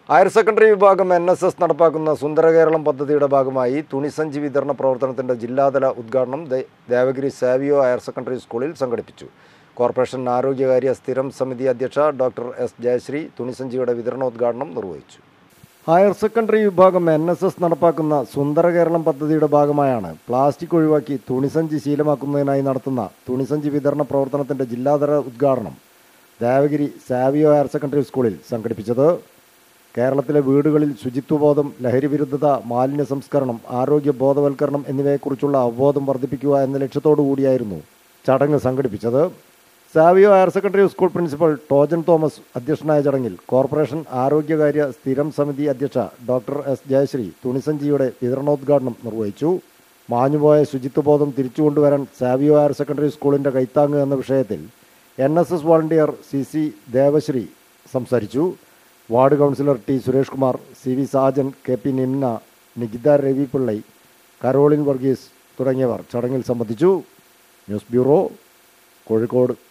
higher secondary വിഭാഗം N S S നടപ്പാക്കുന്ന സുന്ദര കേരളം പദ്ധതിയുടെ ഭാഗമായി തുണിസഞ്ചി വിതരണ പ്രവർത്തനത്തിന്റെ ജില്ലാതല ഉദ്ഘാടനം ദേ- ദേവഗിരി സാവിയോ ഹയർ സെക്കൻഡറി സ്കൂളിൽ സംഘടിപ്പിച്ചു കോർപ്പറേഷൻ ആരോഗ്യകാര്യ സ്ഥിരം സമിതി അധ്യക്ഷ ഡോക്ടർ എസ് ജയശ്രീ തുണിസഞ്ചിയുടെ വിതരണോദ്ഘാടനം നിർവഹിച്ചു ഹയർ സെക്കൻഡറി വിഭാഗം എൻ എസ് എസ് നടപ്പാക്കുന്ന സുന്ദര കേരളം പദ്ധതിയുടെ ഭാഗമായാണ് പ്ലാസ്റ്റിക് ഒഴിവാക്കി തുണിസഞ്ചി ശീലമാക്കുന്നതിനായി നടത്തുന്ന തുണിസഞ്ചി വിതരണ പ്രവർത്തനത്തിന്റെ ജില്ലാതല ഉദ്ഘാടനം ദേവഗിരി സാവിയോ ഹയർ സെക്കൻഡറി സ്കൂളിൽ സംഘടിപ്പിച്ചത് കേരളത്തിലെ വീടുകളിൽ ശുചിത്വബോധം ലഹരിവിരുദ്ധത മാലിന്യ സംസ്കരണം ആരോഗ്യ ബോധവൽക്കരണം എന്നിവയെക്കുറിച്ചുള്ള അവബോധം വർദ്ധിപ്പിക്കുക എന്ന ലക്ഷ്യത്തോടു കൂടിയായിരുന്നു ചടങ്ങ് സംഘടിപ്പിച്ചത് Savio higher secondary school principal Tojan Thomas അധ്യക്ഷനായ ചടങ്ങിൽ കോർപ്പറേഷൻ ആരോഗ്യകാര്യ സ്ഥിരം സമിതി അധ്യക്ഷ ഡോക്ടർ എസ് ജയശ്രീ തുണിസഞ്ചിയുടെ വിതരണോദ്ഘാടനം നിർവഹിച്ചു മാഞ്ഞുപോയ ശുചിത്വബോധം തിരിച്ചുകൊണ്ടുവരാൻ സാവിയോ ഹയർ സെക്കൻഡറി സ്കൂളിൻ്റെ കൈത്താങ്ങ് എന്ന വിഷയത്തിൽ N S S volunteer C C Devashree സംസാരിച്ചു ward councillor T Suresh Kumar C V Sajan K P Nimna Nikitha Ravi Pillai Caroline Varghese തുടങ്ങിയവർ ചടങ്ങിൽ സംബന്ധിച്ചു ന്യൂസ് ബ്യൂറോ കോഴിക്കോട്